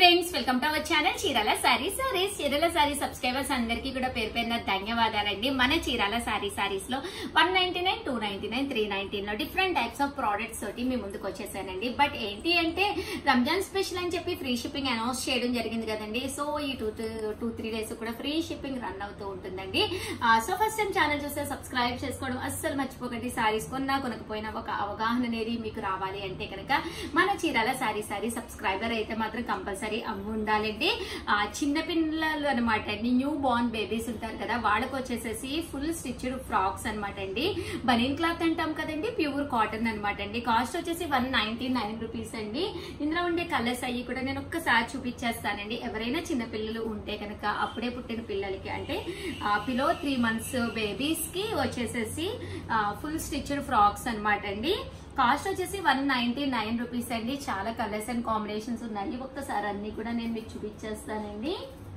friends welcome to our channel Chirala saree sarees Chirala saree subscribers అందరికీ కూడా పేరు పేరున ధన్యవాదాలండి మన చీరాల సారీ సారీస్ లో one ninety nine two ninety nine three nineteen లో డిఫరెంట్ టైప్స్ ఆఫ్ ప్రోడక్ట్స్ తోటి మీ ముందుకు వచ్చేసానండి బట్ ఏంటి అంటే రంజాన్ స్పెషల్ అని చెప్పి ఫ్రీ షిప్పింగ్ అనౌన్స్ చేయడం జరిగింది కదండి సో ఈ టూ టూ త్రీ డేస్ కూడా ఫ్రీ షిప్పింగ్ రన్ అవుతూ ఉంటుందండి సో ఫస్ట్ టైం ఛానల్ చూస్తే సబ్స్క్రైబ్ చేసుకోవడం అస్సలు మర్చిపోకండి సారీస్ కొన్నా కొనకపోయినా ఒక అవగాహన అనేది మీకు రావాలి అంటే కనుక మన చీరాల సారీ సారీ సబ్స్క్రైబర్ అయితే మాత్రం కంపల్సరీ అమ్ము ఉండాలండి ఆ, చిన్న పిల్లలు అనమాట అండి న్యూ బోర్న్ బేబీస్ ఉంటారు కదా వాళ్ళకి వచ్చేసేసి ఫుల్ స్టిచ్డ్ ఫ్రాక్స్ అనమాట అండి బనీన్ క్లాత్ అంటాం కదండి ప్యూర్ కాటన్ అనమాట అండి కాస్ట్ వచ్చేసి వన్ నైన్టీ నైన్ రూపీస్ అండి ఇందులో ఉండే కలర్స్ అయ్యి కూడా నేను ఒక్కసారి చూపించేస్తానండి ఎవరైనా చిన్న పిల్లలు ఉంటే కనుక అప్పుడే పుట్టిన పిల్లలకి అంటే పిలో త్రీ మంత్స్ బేబీస్ కి వచ్చేసేసి ఫుల్ స్టిచ్డ్ ఫ్రాక్స్ అనమాట అండి కాస్ట్ వచ్చేసి వన్ నైన్టీ నైన్ రూపీస్ అండి చాలా కలర్స్ అండ్ కాంబినేషన్స్ ఉన్నాయి ఒక్కసారి అన్ని కూడా నేను మీకు చూపించేస్తానండి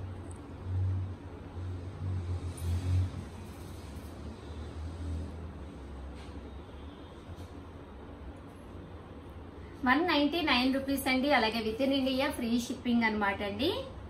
వన్ నైన్టీ నైన్ రూపీస్ అండి అలాగే with in India free shipping అనమాట అండి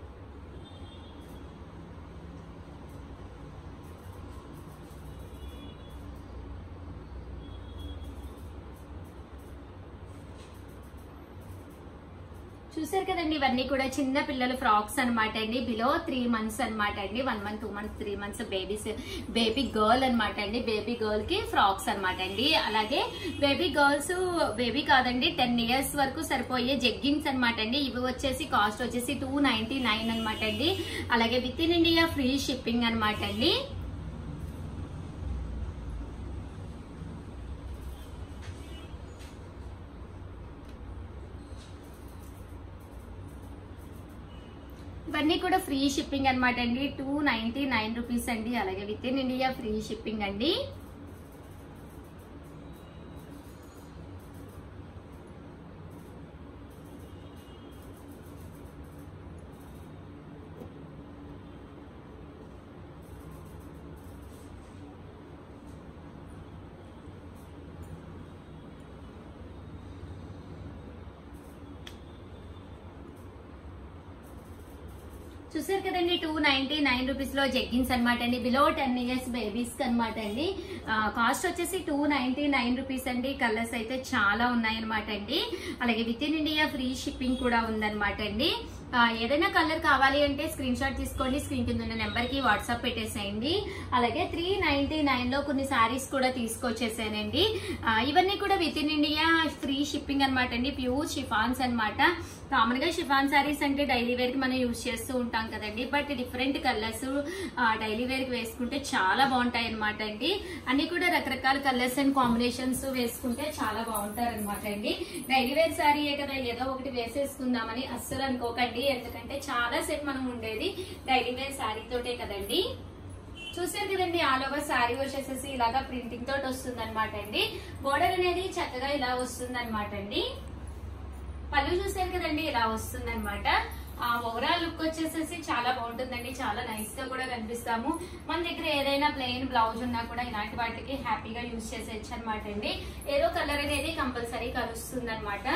చూసారు కదండి ఇవన్నీ కూడా చిన్న పిల్లల ఫ్రాక్స్ అనమాట అండి బిలో త్రీ మంత్స్ అనమాట అండి one month two months three months babies baby girl అనమాట అండి బేబీ గర్ల్ కి ఫ్రాక్స్ అనమాట అండి అలాగే బేబీ గర్ల్స్ బేబీ కాదండి టెన్ ఇయర్స్ వరకు సరిపోయే జెగ్గింగ్స్ అనమాట అండి ఇవి వచ్చేసి కాస్ట్ వచ్చేసి టూ నైన్టీ నైన్ అనమాట అండి అలాగే with in India free shipping అనమాట అండి ఇవన్నీ కూడా ఫ్రీ షిప్పింగ్ అనమాట అండి టూ నైన్టీ నైన్ రూపీస్ అండి అలాగే with in India free shipping అండి చూసారు కదండి టూ నైన్టీ నైన్ రూపీస్ లో జెగ్గిన్స్ అనమాట అండి బిలో టెన్ ఇయర్స్ బేబీస్ అనమాట అండి కాస్ట్ వచ్చేసి టూ నైన్టీ నైన్ రూపీస్ అండి కలర్స్ అయితే చాలా ఉన్నాయన్నమాట అండి అలాగే with in India free shipping కూడా ఉందన్నమాట అండి ఆ, ఏదైనా కలర్ కావాలి అంటే స్క్రీన్ షాట్ తీసుకోండి స్క్రీన్ కింద ఉన్న నెంబర్ కి వాట్సాప్ పెట్టేసేయండి అలాగే త్రీ నైన్టీ నైన్ లో కొన్ని సారీస్ కూడా తీసుకొచ్చేసానండి ఆ, ఇవన్నీ కూడా with in India free shipping అనమాట అండి ప్యూర్ షిఫాన్స్ అనమాట కామన్ గా షిఫాన్ సారీస్ అంటే డైలీ వేర్ కి మనం యూజ్ చేస్తూ ఉంటాం కదండి but different colours daily wear కి వేసుకుంటే చాలా బాగుంటాయి అనమాట అండి అన్ని కూడా రకరకాల కలర్స్ అండ్ కాంబినేషన్స్ వేసుకుంటే చాలా బాగుంటారు అనమాట అండి డైలీ వేర్ సారీయే కదా ఏదో ఒకటి వేసేసుకుందామని అస్సలు అనుకోకండి ఎందుకంటే చాలా సేపు మనం ఉండేది డైలీ వేర్ సారీ తోటే కదండి చూసారు కదండి ఆల్ ఓవర్ శారీ వచ్చేసేసి ఇలాగా ప్రింటింగ్ తోటి వస్తుంది అనమాట అండి బోర్డర్ అనేది చక్కగా ఇలా వస్తుంది అనమాట అండి పళ్ళు చూసారు కదండి ఇలా వస్తుంది అనమాట ఆ ఓవరాల్ లుక్ వచ్చేసేసి చాలా బాగుంటుందండి చాలా నైస్ గా కూడా కనిపిస్తాము మన దగ్గర ఏదైనా ప్లెయిన్ బ్లౌజ్ ఉన్నా కూడా ఇలాంటి వాటికి హ్యాపీగా యూజ్ చేసేయచ్చు అనమాట అండి ఏదో కలర్ అనేది కంపల్సరీ కలుస్తుంది అనమాట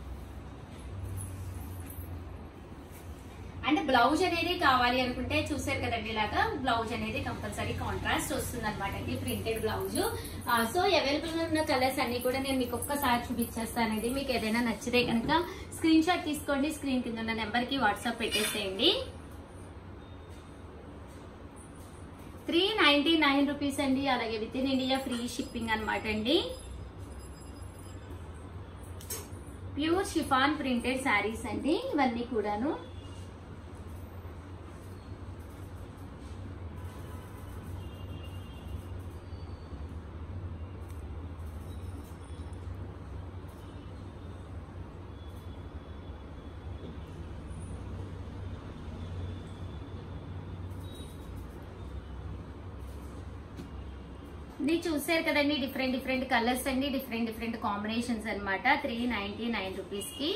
అంటే బ్లౌజ్ అనేది కావాలి అనుకుంటే చూసారు కదండి ఇలాగా బ్లౌజ్ అనేది కంపల్సరీ కాంట్రాస్ట్ వస్తుంది అనమాట అండి ప్రింటెడ్ బ్లౌజ్ సో అవైలబుల్ ఉన్న కలర్స్ అన్ని కూడా నేను మీకు ఒక్కసారి చూపించేస్తానండి మీకు ఏదైనా నచ్చితే కనుక స్క్రీన్ షాట్ తీసుకోండి స్క్రీన్ కింద ఉన్న నెంబర్ కి వాట్సాప్ పెట్టేసేయండి త్రీ నైన్టీ నైన్ రూపీస్ అండి అలాగే with in India free shipping అనమాట అండి ప్యూర్ షిఫాన్ ప్రింటెడ్ శారీస్ అండి ఇవన్నీ కూడాను ఇది చూసారు కదండి డిఫరెంట్ డిఫరెంట్ కలర్స్ అండి డిఫరెంట్ డిఫరెంట్ కాంబినేషన్స్ అన్నమాట త్రీ నైన్టీ నైన్ రూపీస్ కి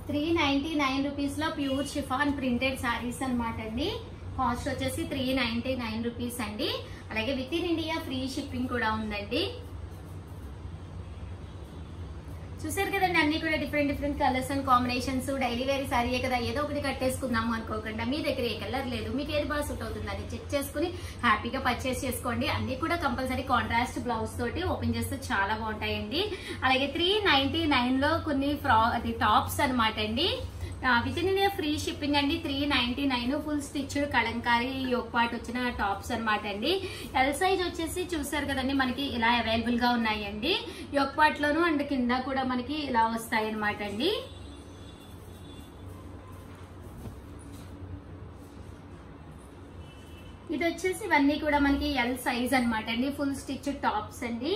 త్రీ నైన్టీ నైన్ రూపీస్ లో ప్యూర్ షిఫాన్ ప్రింటెడ్ శారీస్ అనమాట అండి కాస్ట్ వచ్చేసి త్రీ నైన్టీ నైన్ రూపీస్ అండి అలాగే with in India free shipping కూడా ఉందండి చూసారు కదండి అన్ని కూడా different different colours and combinations daily wear sari కదా ఏదో ఒకటి కట్టేసుకుందాము అనుకోకుండా మీ దగ్గర ఏ కలర్ లేదు మీకు ఏది బాగా సూట్ అవుతుంది అది చెక్ చేసుకుని హ్యాపీగా పర్చేస్ చేసుకోండి అన్ని కూడా కంపల్సరీ కాంట్రాస్ట్ బ్లౌజ్ తోటి ఓపెన్ చేస్తే చాలా బాగుంటాయండి అలాగే త్రీ నైన్టీ నైన్ లో కొన్ని ఫ్రా అది టాప్స్ అనమాట అండి with in India free shipping అండి three ninety nine full stitched Kalamkari యోగ్ పాట్ వచ్చిన టాప్స్ అనమాట అండి ఎల్ సైజ్ వచ్చేసి చూసారు కదండి మనకి ఇలా అవైలబుల్ గా ఉన్నాయండి యోగ్ పాట్ లోను అండ్ కింద కూడా మనకి ఇలా వస్తాయి అనమాట అండి ఇది వచ్చేసి ఇవన్నీ కూడా మనకి ఎల్ సైజ్ అనమాట అండి ఫుల్ స్టిచ్ టాప్స్ అండి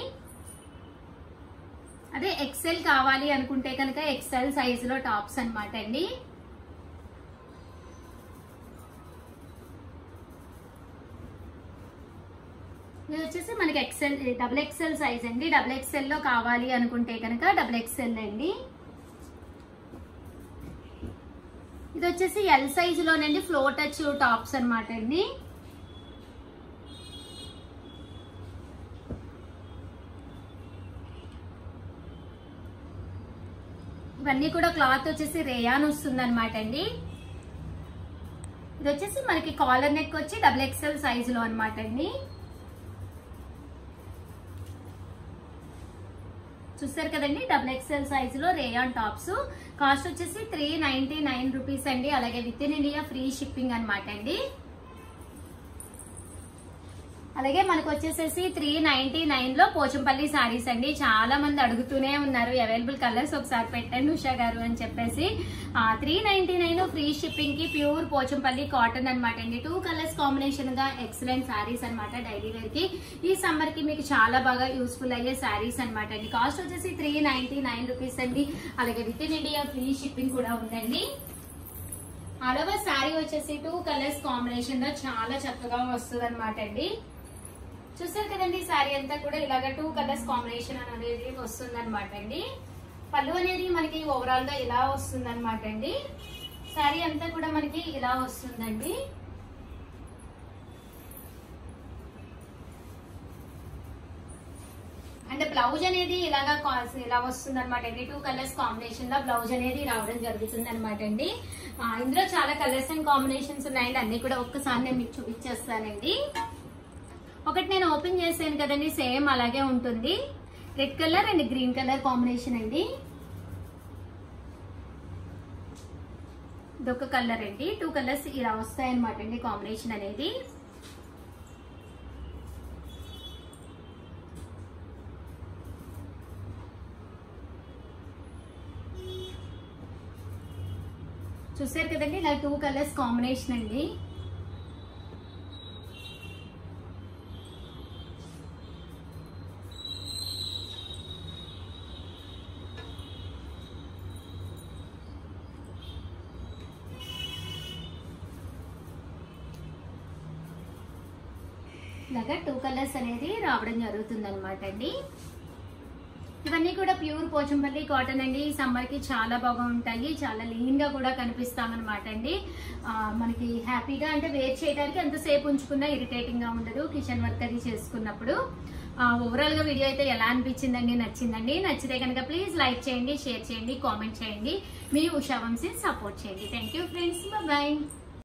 అదే ఎక్సెల్ కావాలి అనుకుంటే కనుక ఎక్సెల్ సైజ్ లో టాప్స్ అనమాట అండి ఇది వచ్చేసి మనకి ఎక్సెల్ డబుల్ ఎక్సెల్ సైజ్ అండి డబుల్ ఎక్సెల్ లో కావాలి అనుకుంటే కనుక డబుల్ ఎక్సెల్ అండి ఇది వచ్చేసి ఎల్ సైజ్ లోనండి ఫ్లో టచ్ టాప్స్ అనమాట అండి ఇవన్నీ కూడా క్లాత్ వచ్చేసి రేయాన్ వస్తుంది అనమాట అండి ఇది వచ్చేసి మనకి కాలర్ నెక్ వచ్చి డబుల్ ఎక్స్ఎల్ సైజ్ లో అనమాట అండి చూసారు కదండి డబుల్ ఎక్స్ఎల్ సైజ్ లో రేయాన్ టాప్స్ కాస్ట్ వచ్చేసి త్రీ నైన్టీ నైన్ రూపీస్ అండి అలాగే with in India free shipping అనమాట అండి అలాగే మనకు వచ్చేసేసి త్రీ నైన్టీ నైన్ లో పోచంపల్లి సారీస్ అండి చాలా మంది అడుగుతూనే ఉన్నారు అవైలబుల్ కలర్స్ ఒకసారి పెట్టండి ఉషా గారు అని చెప్పేసి three ninety nine free shipping కి ప్యూర్ పోచంపల్లి కాటన్ అనమాట అండి టూ కలర్స్ కాంబినేషన్ గా ఎక్సలెంట్ సారీస్ అనమాట డైలీ వేర్ కి ఈ సమ్మర్ కి మీకు చాలా బాగా యూస్ఫుల్ అయ్యే సారీస్ అనమాట అండి కాస్ట్ వచ్చేసి త్రీ నైన్టీ నైన్ రూపీస్ అండి అలాగే with in India free shipping కూడా ఉందండి ఆల్ ఓవర్ శారీ వచ్చేసి టూ కలర్స్ కాంబినేషన్ లో చాలా చక్కగా వస్తుంది అనమాట అండి చూసారు కదండి శారీ అంతా కూడా ఇలాగ టూ కలర్స్ కాంబినేషన్ అనేది వస్తుంది అనమాట అండి పళ్ళు అనేది మనకి ఓవరాల్ గా ఇలా వస్తుంది అనమాట అండి శారీ అంతా కూడా మనకి ఇలా వస్తుందండి అండ్ బ్లౌజ్ అనేది ఇలాగా కాల్స్ ఇలా వస్తుంది అనమాట అండి టూ కలర్స్ కాంబినేషన్ లో బ్లౌజ్ అనేది రావడం జరుగుతుంది అనమాట అండి ఆ, ఇందులో చాలా కలర్స్ అండ్ కాంబినేషన్స్ ఉన్నాయండి అన్ని కూడా ఒక్కసారి నేను మీకు చూపించేస్తానండి ఒకటి నేను ఓపెన్ చేశాను కదండి సేమ్ అలాగే ఉంటుంది red colour and green colour combination అండి ఇదొక కలర్ అండి టూ కలర్స్ ఇలా వస్తాయి అనమాట అండి కాంబినేషన్ అనేది చూసారు కదండి ఇలా టూ కలర్స్ కాంబినేషన్ అండి ఇలాగా టూ కలర్స్ అనేది రావడం జరుగుతుంది అనమాట అండి ఇవన్నీ కూడా ప్యూర్ పోచంపల్లి కాటన్ అండి సమ్మర్ కి చాలా బాగా ఉంటాయి చాలా లీన్ గా కూడా కనిపిస్తామన్నమాట అండి ఆ, మనకి హ్యాపీగా అంటే వేర్ చేయడానికి ఎంతసేపు ఉంచుకున్నా ఇరిటేటింగ్ గా ఉండదు కిచెన్ వర్క్ అది చేసుకున్నప్పుడు ఓవరాల్ గా వీడియో అయితే ఎలా అనిపించిందండి నచ్చిందండి నచ్చితే కనుక ప్లీజ్ లైక్ చేయండి షేర్ చేయండి కామెంట్ చేయండి మీ ఉషా వంశీ సపోర్ట్ చేయండి థ్యాంక్ యూ ఫ్రెండ్స్ బాయ్